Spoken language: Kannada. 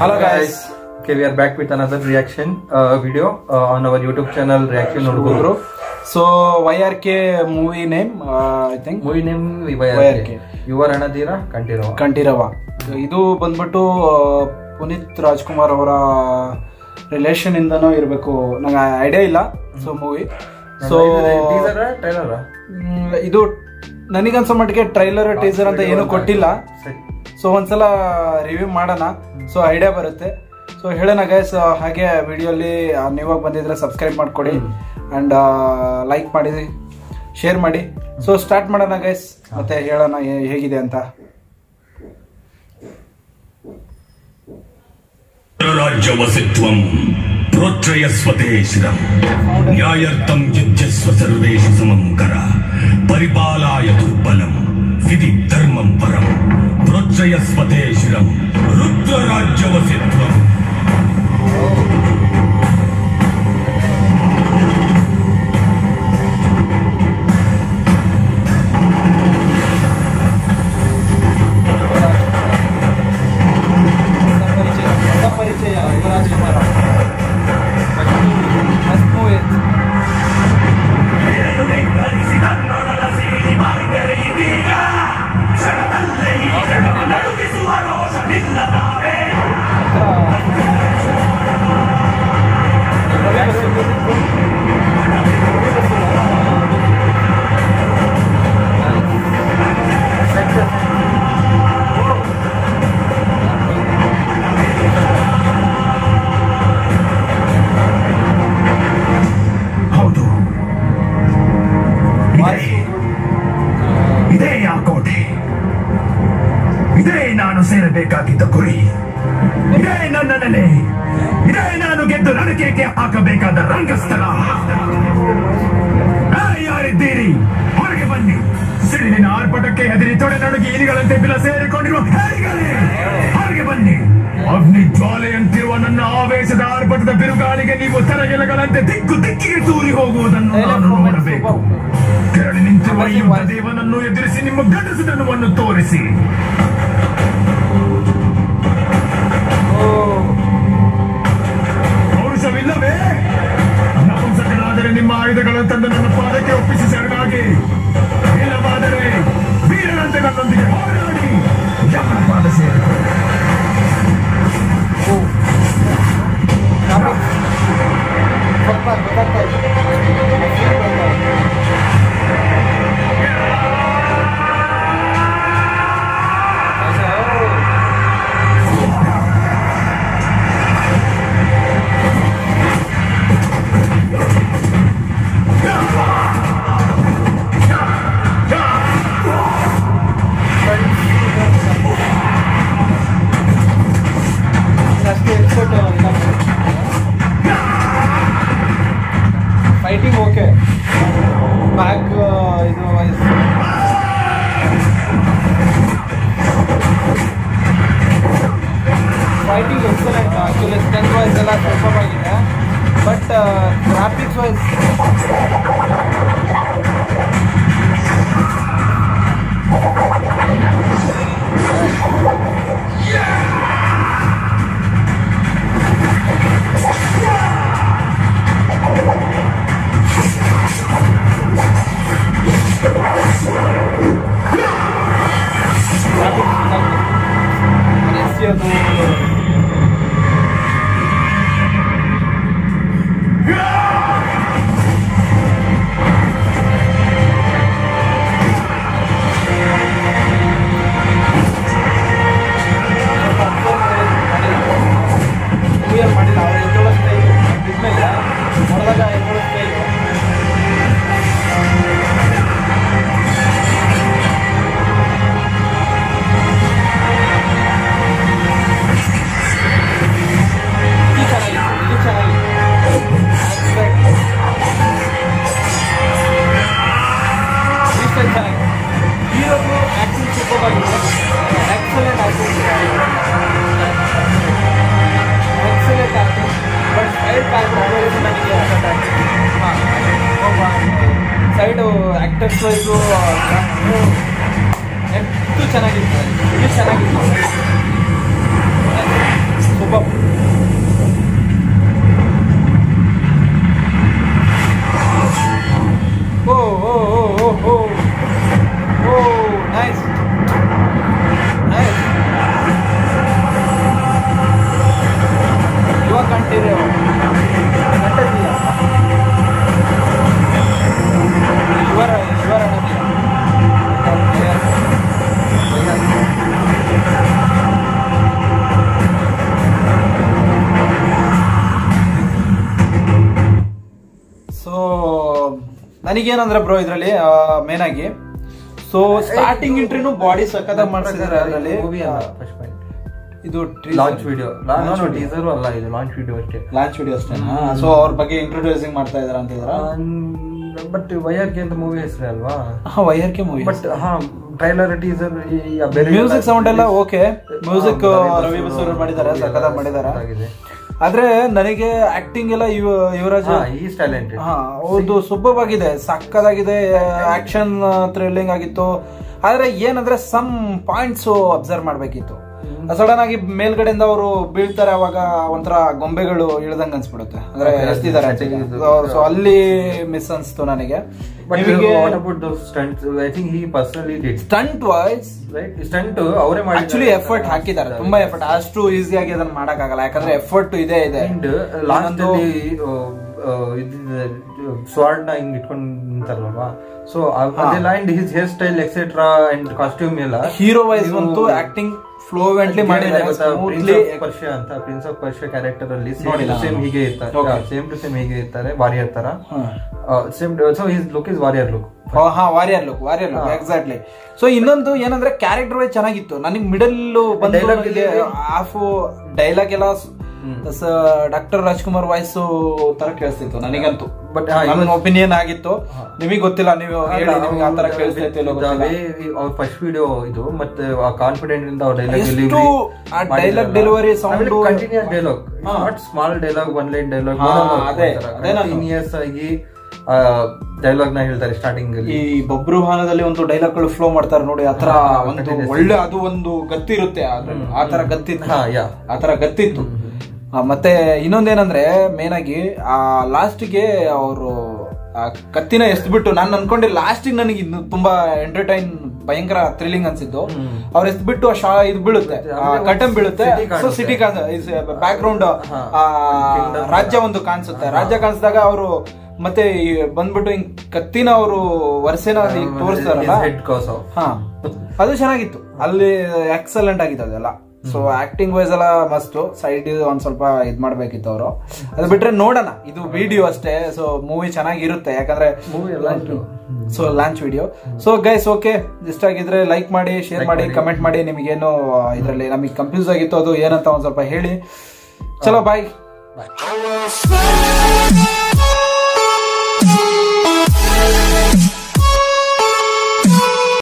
Hello guys. Okay, we are back with another reaction uh, video uh, on our YouTube channel Reaction Nodguru. So Y R K movie name I think Movie name YRK. YRK. ಯುವ ರಣಧೀರ ಕಂಠೀರವ ಕಂಠೀರವ ಇದು ಬಂದ್ಬಿಟ್ಟು ಆ, ಪುನೀತ್ ರಾಜ್ಕುಮಾರ್ ಅವರ ರಿಲೇಷನ್ ಇಂದನೂ ಇರಬೇಕು ನಂಗೆ ಐಡಿಯಾ ಇಲ್ಲ so movie so teaser trailer ಇದು ನನಗನ್ಸೋ ಮಟ್ಟಿಗೆ ಟ್ರೈಲರ್ ಟೀಸರ್ ಅಂತ ಏನೂ ಕೊಟ್ಟಿಲ್ಲ ಸೊ ಒಂದ್ಸಲ ರಿವ್ಯೂ ಮಾಡೋಣ ಸೊ ಐಡಿಯಾ ಬರುತ್ತೆ ಸೊ ಹೇಳೋಣ ಗೈಸ್ ಹಾಗೆ ವಿಡಿಯೋಲಿ ನೀವಾಗ ಬಂದಿದ್ರೆ ಸಬ್ಸ್ಕ್ರೈಬ್ ಮಾಡ್ಕೊಡಿ ಆ್ಯಂಡ್ ಲೈಕ್ ಮಾಡಿ ಶೇರ್ ಮಾಡಿ ಸೊ ಸ್ಟಾರ್ಟ್ ಮಾಡೋಣ ಗೈಸ್ ಮತ್ತೆ ಹೇಳೋಣ ಹೇ- ಹೇಗಿದೆ ಅಂತ రాజ్యవసిత్వం ప్రోత్రయస్వతేశిరం న్యాయర్థం యుజ్యస్వ సర్వేషు సమం కర పరిపాలాయ దుర్బలం విధి ధర్మం పరం ప్రోత్రయస్వతేశిరం రుద్రరాజ్యవసిత్వం ಪರಿಚಯ ಯುವರಾಜ್ಕುಮಾರ ಫಸ್ಟ್ ಮೂವಿ ಹೌದು ಇದೇ ಇದೇ ಆ ಕೋಟೆ ಇದೇ ನಾನು ಸೇರಬೇಕಾಗಿದ್ದ ಗುರಿ ಇದೇ ನನ್ನ ನೆಲೆ ಇದೇ ನಾನು ಗೆದ್ದು ರಣಕೇಕೆ ಹಾಕಬೇಕಾದ ರಂಗಸ್ಥಳ ಆ, ಯಾರಿದ್ದೀರಿ ಹೊರಗೆ ಬನ್ನಿ ಸಿಡಿಲಿನ ಆರ್ಭಟಕ್ಕೆ ಹೆದರಿ ತೊಡೆ ನಡುಗಿ ಇಲಿಗಳಂತೆ ಬಿಲ ಸೇರಿಕೊಂಡಿರುವ ಹೇರಿಗಳೇ ಹೊರಗೆ ಬನ್ನಿ ಅಗ್ನಿ ಜ್ವಾಲೆಯಂತಿರುವ ನನ್ನ ಆವೇಶದ ಆರ್ಭಟದ ಬಿರುಗಾಳಿಗೆ ನೀವು ತರಗೆಲೆಗಳಂತೆ ದಿಕ್ಕು ದಿಕ್ಕಿಗೆ ತೂರಿ ಹೋಗುವುದನ್ನು ನಾನು ನೋಡಬೇಕು ಕೆರಳಿ ನಿಂತಿರುವ ಈ ಯುದ್ಧ ದೇವನನ್ನು ಎದುರಿಸಿ ನಿಮ್ಮ ಗಂಡಸುತನವನ್ನು ತೋರಿಸಿ ಪೌರುಷವಿಲ್ಲವೇ ನಪುಂಸಕನಾದರೆ ನಿಮ್ಮ ಆಯುಧಗಳನ್ನು ತಂದು ನನ್ನ ಪಾದಕ್ಕೆ ಒಪ್ಪಿಸಿ ಶರಣಾಗಿ ಇಲ್ಲವಾದರೆ ವೀರನಂತೆ ನನ್ನೊಂದಿಗೆ ಹೋರಾಡಿ ಯಮನ ಪಾದ ಸೇರಿಕೊಳ್ಳಿ ಸ್ವಲ್ಪ ಗೊತ್ತಾಗ್ತಾ ಇದೆ ಅಷ್ಟೇ ಎಕ್ಸ್ಪರ್ಟ್ ಫೈಟಿಂಗ್ ಓಕೆ ಬ್ಯಾಕ್ ಇದು voice fighting excellent actually strength wise ಎಲ್ಲ ಸೂಪರ್ ಆಗಿದೆ ಬಟ್ ಗ್ರಾಫಿಕ್ಸ್ ವೈಸ್ ಗ್ರಾಫಿಕ್ಸ್ ಅದು ಕ್ಲಿಯರ್ ಮಾಡಿಲ್ಲ ಅವ್ರು ಎದ್ದೊಳೋ ಸ್ಟೈಲ್ ಬಿದ್ಮೇಲೆ ಹೊಡೆದಾಗ ಎದ್ದೊಳೋ ಸ್ಟೈಲ್ ಇದು ಚೆನ್ನಾಗಿತ್ತು ಇದು ಚೆನ್ನಾಗಿತ್ತು ಇಷ್ಟ ಚೆನ್ನಾಗಿದೆ ಹೀರೋದು ಆ್ಯಕ್ಟಿಂಗ್ ಸೂಪರ್ ಆಗಿದೆ excellent acting excellent acting but side background ನನಗೆ ಸೈಡು ಆ್ಯಕ್ಟರ್ಸ್ ವೈಸು ಎಷ್ಟು ಚೆನ್ನಾಗಿತ್ತು ಇದು ಚೆನ್ನಾಗಿತ್ತು ಸೂಪರ್ ಓ ಓ ಓ ಓ ಓ ಓ ನೈಸ್ ನೈಸ್ ಇವಾಗ ಕಂಟಿನ್ಯೂ ಕಂಟಿನ್ಯೂ ಇವರ ಇವರ ಸೊ ನನಗೇನಂದ್ರೆ ಬ್ರೋ ಇದರಲ್ಲಿ ಮೇನ್ ಆಗಿ ಸೊ ಸ್ಟಾರ್ಟಿಂಗ್ ಎಂಟ್ರಿನೂ ಬಾಡಿ ಸಕ್ಕತ್ತಾಗಿ ಮಾಡಿಸಿದ್ದಾರೆ ಅದರಲ್ಲಿ ಮೂವಿ ಅಲ್ಲ ಫಸ್ಟ್ ಪಾಯಿಂಟ್ ಇದು ಲಾಂಚ್ ವಿಡಿಯೋ ಟೀಸರ್ ಅಲ್ಲ ಇದು ಲಾಂಚ್ ವಿಡಿಯೋ ಅಷ್ಟೇ ಲಾಂಚ್ ವಿಡಿಯೋ ಅಷ್ಟೇ ಸೊ ಅವ್ರ ಬಗ್ಗೆ ಇಂಟ್ರೊಡ್ಯೂಸಿಂಗ್ ಮಾಡ್ತಾ ಇದಾರೆ ಅಂತ ಇದಾರ ಬಟ್ ವೈಆರ್ಕೆ ಅಂತ ಮೂವಿ ಹೆಸರೇ ಅಲ್ವಾ ವೈಆರ್ಕೆ ಮೂವಿ ಬಟ್ ಹಾ ಟ್ರೈಲರ್ ಟೀಸರ್ ಮ್ಯೂಸಿಕ್ ಸೌಂಡ್ ಎಲ್ಲ ಓಕೆ ಮ್ಯೂಸಿಕ್ ರವಿ ಬಸೂರ್ ಮಾಡಿದ್ದಾರೆ ಸಕ್ಕತ್ತಾಗಿ ಮಾಡಿದ್ದಾರೆ ಆಗಿದೆ ಆದ್ರೆ ನನಗೆ ಆಕ್ಟಿಂಗ್ ಎಲ್ಲ ಇವ ಯುವರಾಜ್ ಹಾ ಈಸ್ ಟ್ಯಾಲೆಂಟೆಡ್ ಹಾ ಹೌದು ಸೂಪರ್ ಆಗಿದೆ ಸಕ್ಕದಾಗಿದೆ ಆಕ್ಷನ್ ಥ್ರಿಲ್ಲಿಂಗ್ ಆಗಿತ್ತು ಆದ್ರೆ ಏನಂದ್ರೆ ಸಮ್ ಪಾಯಿಂಟ್ಸ್ ಅಬ್ಸರ್ವ್ ಮಾಡ್ಬೇಕಿತ್ತು ಸಡನ್ ಆಗಿ ಮೇಲ್ಗಡೆಯಿಂದ ಅವರು ಬೀಳ್ತಾರೆ ಅವಾಗ ಒಂಥರ ಗೊಂಬೆಗಳು ಇಳ್ದಂಗ್ ಅನ್ಸ್ಬಿಡುತ್ತೆ ಅಂದ್ರೆ Okay, ಎಸ್ತಿದ್ದಾರೆ setting ಇದು. ಸೊ ಅಲ್ಲಿ ಮಿಸ್ ಅನ್ಸ್ತು ನನಗೆ ಬಟ್ ನಿಮಗೆ what about those stunts I think he personally did stunt voice right stunt ಅವರೇ ಮಾಡಿ ಆಕ್ಚುಲಿ ಎಫರ್ಟ್ ಹಾಕಿದ್ದಾರೆ ತುಂಬಾ ಎಫರ್ಟ್ ಅಷ್ಟು ಈಸಿಯಾಗಿ ಅದನ್ನ ಮಾಡಕ್ಕಾಗಲ್ಲ ಯಾಕಂದ್ರೆ ಎಫರ್ಟ್ ಇದೆ ಇದೆ ಅಂಡ್ ಲಾಸ್ಟ್ ಇನ್ನೊಂದು- ಅಲ್ಲಿ ಸ್ವಾರ್ಡ್ ನ ಹಿಂಗ್ ಇಟ್ಕೊಂಡ್ ನಿಂತಾರಲ್ವಾ ಸೊ ಅದೆಲ್ಲ and his hair style etcetera and costume ಎಲ್ಲ ಹೀರೋ ವೈಸ್ ಅಂತೂ ಆಕ್ಟಿಂಗ್ ಫ್ಲೋವೆಂಟ್ಲಿ ಮಾಡಿದ್ದಾರೆ ಸ್ಮೂತ್ಲಿ ಪರ್ಷಿಯ ಅಂತ ಪ್ರಿನ್ಸ್ ಆಫ್ ಪರ್ಷಿಯ ಕ್ಯಾರೆಕ್ಟರ್ ಅಲ್ಲಿ ನೋಡಿಲ್ಲ. ಸೇಮ್ ಹೀಗೆ ಇರ್ತಾರೆ Okay. ಸೇಮ್ ಟು ಸೇಮ್ ಹೀಗೆ ಇರ್ತಾರೆ ವಾರಿಯರ್ ತರ same so his look is warrior look ಹಾ warrior look warrior look exactly so ಇನ್ನೊಂದು ಏನಂದ್ರೆ ಕ್ಯಾರೆಕ್ಟರ್ ವೈಸ್ ಚೆನ್ನಾಗಿತ್ತು ನನಗೆ ಮಿಡಲ್ Dialogue ಇಲ್ಲಿ- ಹಾಫ್ ಡೈಲಾಗ್ ಎಲ್ಲ ಡಾಕ್ಟರ್ ರಾಜ್ಕುಮಾರ್ ವಾಯ್ಸ್ ತರ ಕೇಳಿಸ್ತಿತ್ತು ನನಗಂತೂ But, ಬಟ್ ಹಾ, ನನ್ನ ಇವತ್ತು- ಒಪಿನಿಯನ್ ಆಗಿತ್ತು ನಿಮಗೆ ಗೊತ್ತಿಲ್ಲ ನೀವು ಹೇಳಿ ನಿಮಗೆ ಆ ತರ ಕೇಳಿಸ್ತೈತೆ ಇಲ್ಲೋ ಗೊತ್ತಿಲ್ಲ ಅವ್ರ ಫಸ್ಟ್ ವಿಡಿಯೋ ಇದು ಮತ್ತೆ ಕಾನ್ಫಿಡೆಂಟ್ ಇಂದ ಅವ್ರ ಡೈಲಾಗ್ ಎಷ್ಟು ಆ dialogue delivery sound- continues dialogue ಹಾ. Not small dialogue one line dialogue ಹಾ, ಅದೇ, ಅದೇ ನಾನು- ಕಂಟಿನ್ಯೂಸ್ ಆಗಿ ಡೈಲಾಗ್ ನ ಹೇಳ್ತಾರೆ ಸ್ಟಾರ್ಟಿಂಗ್ ಅಲ್ಲಿ ಈ ಬಬ್ರು ಹಾನದಲ್ಲಿ ಒಂದು ಡೈಲಾಗ್ ಗಳು ಫ್ಲೋ ಮಾಡ್ತಾರೆ ನೋಡಿ ಆತರ ಹಾ, ಒಂದು continuous. ಒಳ್ಳೆ ಅದು ಒಂದು ಗತ್ತಿರುತ್ತೆ ಅದ್ರಲ್ಲಿ ಆ ತರ ಗತ್ತಿತ್ತು ಹಾ, ಯಾ. ಆ ತರ ಗತ್ತಿತ್ತು ಆ, ಮತ್ತೆ ಇನ್ನೊಂದೇನಂದ್ರೆ ಮೇನ್ ಆಗಿ ಆ ಲಾಸ್ಟ್ಗೆ ಅವರು ಆ ಕತ್ತಿನ ಎಸ್ಬಿಟ್ಟು ನಾನು ಅನ್ಕೊಂಡೆ ಲಾಸ್ಟಿಗೆ ನನಗೆ ಇನ್ನು ತುಂಬಾ ಎಂಟರ್ಟೈನ್ ಭಯಂಕರ ಥ್ರಿಲ್ಲಿಂಗ್ ಅನ್ಸಿದ್ದು ಅವ್ರು ಎಸ್ಬಿಟ್ಟು ಆ ಶಾ ಇದು ಬೀಳುತ್ತೆ ಆಮೇಲೆ ಕಟನ್ ಬೀಳುತ್ತೆ city ಸೊ ಕಾಣುತ್ತೆ. ಸಿಟಿ ಬ್ಯಾಕ್ ಗ್ರೌಂಡ್ ಹಾ. Kingdom. ರಾಜ್ಯ ಒಂದು ಕಾಣಿಸುತ್ತೆ ರಾಜ್ಯ ಕಾಣಿಸಿದಾಗ ಅವರು ಮತ್ತೆ ಈ ಬಂದ್ಬಿಟ್ಟು ಹಿಂಗ್ ಕತ್ತಿನ ಅವರು ವರ್ಷೆನ ಹಿಂಗ್ ತೋರಿಸ್ತಾರಲ್ಲ ಹೆಡ್ ಕಾಸ್ ಆಫ್ ಹಾ ಅದು ಚೆನ್ನಾಗಿತ್ತು ಅಲ್ಲಿ ಎಕ್ಸಲೆಂಟ್ ಆಗಿತ್ತು ಅದೆಲ್ಲ ಸೊ ಆಕ್ಟಿಂಗ್ ವೈಸ್ ಎಲ್ಲ ಮಸ್ತ್ ಸೈಡ್ ಒಂದ್ ಸ್ವಲ್ಪ ಇದ್ ಮಾಡ್ಬೇಕಿತ್ತು ಅವರು ಅದು ಬಿಟ್ರೆ ನೋಡೋಣ ಇದು ವಿಡಿಯೋ ಅಷ್ಟೇ ಸೊ ಮೂವಿ ಚೆನ್ನಾಗಿರುತ್ತೆ ಯಾಕಂದ್ರೆ ಮೂವಿ ಎಲ್ಲ ಆಯ್ತು. So launch video so guys okay ಇಷ್ಟ ಆಗಿದ್ರೆ ಲೈಕ್ ಮಾಡಿ ಶೇರ್ ಮಾಡಿ ಕಮೆಂಟ್ ಮಾಡಿ ನಿಮಗೇನು ಇದರಲ್ಲಿ ನಮಗೆ ಕನ್ಫ್ಯೂಸ್ ಆಗಿತ್ತು ಅದು ಏನಂತ ಒಂದ್ ಸ್ವಲ್ಪ ಹೇಳಿ ಚಲೋ ಬಾಯ್ Thank you.